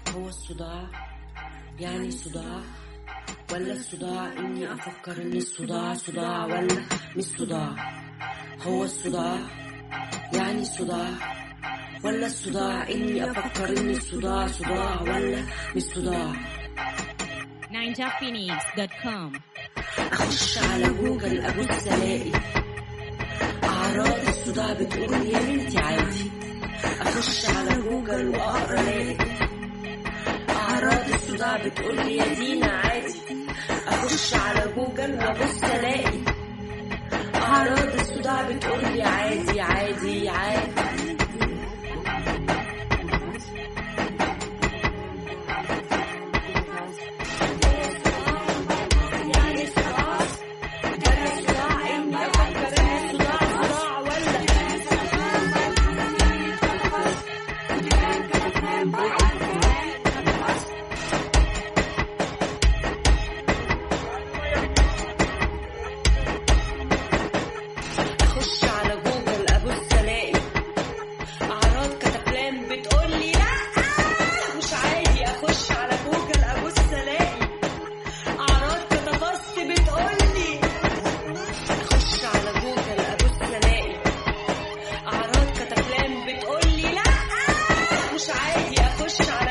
هو الصداع يعني صداع ولا الصداع اني افكر ان الصداع صداع ولا مش صداع هو الصداع يعني صداع ولا الصداع اني افكر ان الصداع صداع ولا مش صداع ninjaphoenix.com اخش على جوجل ابص الاقي اعراض الصداع بتقول يا بنتي عادي اخش على جوجل واقرا الاقي اعراض الصداع بتقول لي يا دينا عادي اخش على جوجل وابص الاقي اعراض الصداع بتقول لي عادي عادي عادي يعني صداع ولا صداع اني افكر ان الصداع صداع ولا اخش على جوجل ابص الاقي اعراض كتابلان بتقول لي لا مش عادي اخش على جوجل ابص الاقي اعراض كتفص بتقول لي اخش على جوجل ابص الاقي اعراض كتابلان بتقول لي لا مش عادي اخش على